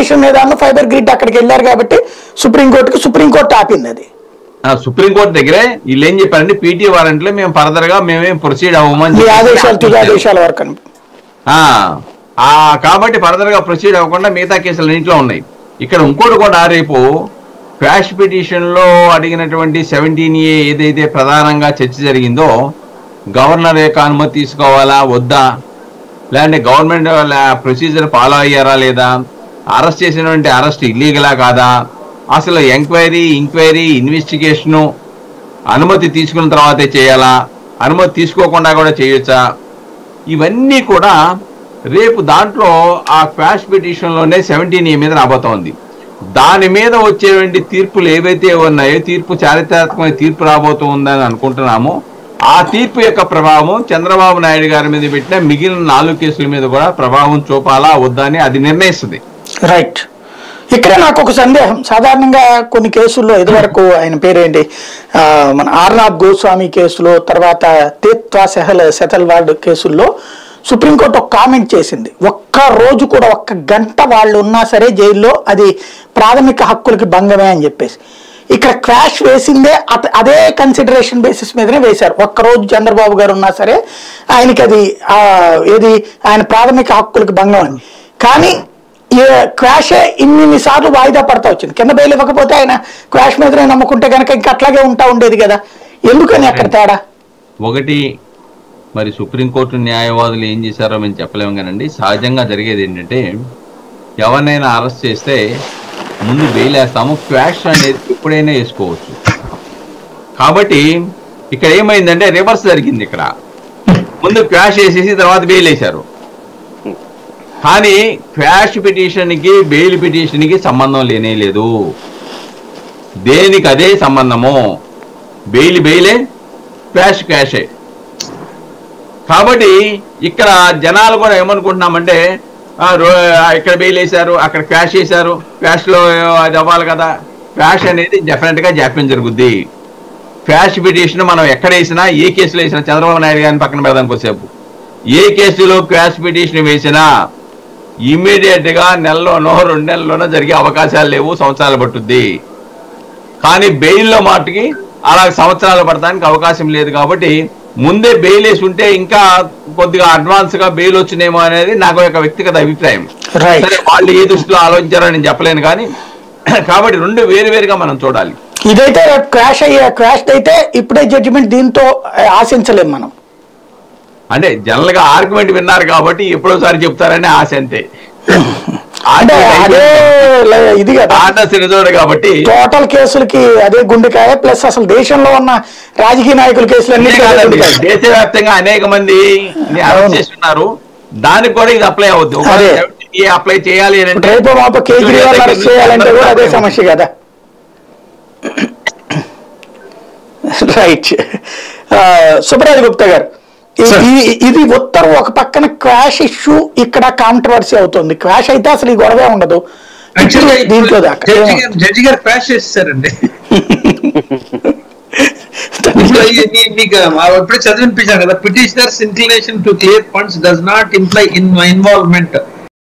Petition మీద fibre grid అక్కడికి వెళ్ళారు కాబట్టి సుప్రీంకోర్టుకి సుప్రీంకోర్టు ఆపింది అది ఆ, సుప్రీంకోర్టు దగ్గరే వీళ్ళు ఏం చెప్పారంటే పీటీ వారెంట్లో మేము ఫర్దర్ గా మేమేం ప్రొసీడ్ అవ్వమని మీ చెప్పేసి ఆదేశాలు తుది ఆపేశారు. ఆదేశాల వరకు అని ఆ, ఆ, కాబట్టి ఫర్దర్ గా ప్రొసీడ్ అవ్వకుండా మిగతా కేసులు ఇంట్లో ఉన్నాయి ఇక్కడ ఇంకోటి కూడా రేపు క్వాష్ పిటిషన్ లో అడిగినటువంటి సెవెంటీన్ ఏ ఏదైతే ప్రధానంగా చర్చ జరిగిందో గవర్నర్ యొక్క అనుమతి తీసుకోవాలా వద్దా లేదంటే గవర్నమెంట్ ప్రొసీజర్ ఫాలో అయ్యారా లేదా అరెస్ట్ చేసినటువంటి అరెస్ట్ ఇల్లీగలా కాదా అసలు ఎంక్వైరీ ఇంక్వైరీ ఇన్వెస్టిగేషను అనుమతి తీసుకున్న తర్వాతే చేయాలా అనుమతి తీసుకోకుండా కూడా చేయొచ్చా ఇవన్నీ కూడా రేపు దాంట్లో ఆ క్వాష్ పిటిషన్లోనే సెవెంటీన్ ఏ మీద రాబోతోంది దాని మీద వచ్చేటువంటి తీర్పులు ఏవైతే ఉన్నాయో తీర్పు చారిత్రాత్మకమైన తీర్పు రాబోతుందని అనుకుంటున్నామో ఆ తీర్పు యొక్క ప్రభావం చంద్రబాబు నాయుడు గారి మీద పెట్టిన మిగిలిన నాలుగు కేసుల మీద కూడా ప్రభావం చూపాలా వద్దా అని అది నిర్ణయిస్తుంది రైట్ ఇక్కడ నాకు ఒక సందేహం సాధారణంగా కొన్ని కేసుల్లో ఇదివరకు ఆయన పేరేంటి ఆ, మన ఆర్నాథ్ గోస్వామి కేసులో తర్వాత తీత్వా సెహల్ సెతల్వాడ్ కేసుల్లో సుప్రీంకోర్టు ఒక కామెంట్ చేసింది ఒక్క రోజు కూడా ఒక్క గంట వాళ్ళు ఉన్నా సరే జైల్లో అది ప్రాథమిక హక్కులకి భంగమే అని చెప్పేసి ఇక్కడ క్రాష్ వేసిందే అత- అదే కన్సిడరేషన్ బేసిస్ మీదనే వేశారు ఒక్క రోజు చంద్రబాబు గారు ఉన్నా సరే ఆయనకి అది ఆ, ఏది ఆయన ప్రాథమిక హక్కులకి భంగం అని కానీ ఈ క్వాష్ ఇన్ని సార్లు వాయిదా పడతా వచ్చింది కింద బెయిల్ ఇవ్వకపోతే ఆయన క్వాష్ మీదనే నమ్ముకుంటే కనుక ఇంకా అట్లాగే ఉంటా ఉండేది కదా ఎందుకని అక్కడ తేడా ఒకటి మరి సుప్రీంకోర్టు న్యాయవాదులు ఏం చేశారో మేము చెప్పలేము కానండి సహజంగా జరిగేది ఏంటంటే ఎవరినైనా అరెస్ట్ చేస్తే ముందు బెయిల్ వేస్తాము క్వాష్ అనేది ఎప్పుడైనా వేసుకోవచ్చు కాబట్టి ఇక్కడ ఏమైందంటే రివర్స్ జరిగింది ఇక్కడ ముందు క్వాష్ వేసేసి తర్వాత బెయిల్ వేశారు కానీ క్వాష్ పిటిషన్కి బెయిల్ పిటిషన్కి సంబంధం లేనే లేదు దేనికి అదే సంబంధము బెయిల్ బెయిలే క్వాష్ క్వాషే కాబట్టి ఇక్కడ జనాలు కూడా ఏమనుకుంటున్నామంటే ఆ, రో- ఆ, ఇక్కడ బెయిల్ వేశారు అక్కడ క్వాష్ వేశారు క్వాష్ లో అది అవ్వాలి కదా క్వాష్ అనేది డెఫినెట్ గా జాప్యం జరుగుద్ది క్వాష్ పిటిషన్ మనం ఎక్కడ వేసినా ఏ కేసులో వేసినా చంద్రబాబు నాయుడు గారిని పక్కన పెడదాం కొద్దిసేపు ఏ కేసులో క్వాష్ పిటిషన్ వేసినా ఇమ్మీడియట్ గా నెలలోనో రెండు నెలల్లోనో జరిగే అవకాశాలు లేవు సంవత్సరాలు పట్టుద్ది కానీ బెయిల్లో మాటకి అలా సంవత్సరాలు పడడానికి అవకాశం లేదు కాబట్టి ముందే బెయిల్ వేసి ఉంటే ఇంకా కొద్దిగా అడ్వాన్స్ గా బెయిల్ వచ్చినేమో అనేది నాకు ఒక వ్యక్తిగత అభిప్రాయం రైట్ సరే వాళ్ళు ఏ దృష్టిలో ఆలోచించారో నేను చెప్పలేను కానీ కాబట్టి రెండు వేరు వేరుగా మనం చూడాలి ఇదైతే క్రాష్ అయ్యే క్రాష్ అయితే ఇప్పుడే జడ్జిమెంట్ దీంతో ఆ, ఆశించలేం మనం అంటే జనరల్ గా ఆర్గ్యుమెంట్ విన్నారు కాబట్టి ఎప్పుడోసారి చెప్తారని ఆశ అంతే అంటే అదే లే- ఇది కదా ఆట సినిజోడు కాబట్టి టోటల్ కేసులకి అదే గుండెకాయ ప్లస్ అసలు దేశంలో ఉన్న రాజకీయ నాయకుల కేసులన్నీ ఇదే కాదండి, గుండెకాయ. దేశవ్యాప్తంగా అనేక మంది అరెస్ట్ చేస్తున్నారు దానికి కూడా ఇది అప్లై అవుద్ది అదే. అప్లై చేయాలి అని అంటే రేపు మాప కేజ్రీవాల్ అరెస్ట్ చేయాలంటే కూడా అదే సమస్య కదా రైట్ సుబ్రాజ్ గుప్తా గారు ఈ- Sir. ఈ- ఇది ఉత్తరం ఒక పక్కన క్వాష్ ఇష్యూ ఇక్కడ కాంట్రవర్సీ అవుతుంది క్వాష్ అయితే అసలు ఈ గొడవే ఉండదు యాక్చువల్గా దీంతో దాకా జడ్జి గారు జడ్జి గారు క్రాష్ చేస్తారండి ఇప్పుడు ఈ- మీ- మీకు ఆ ఎప్పుడే చదివినిపించాను కదా petitioners inclination to clear funds does not imply in involvement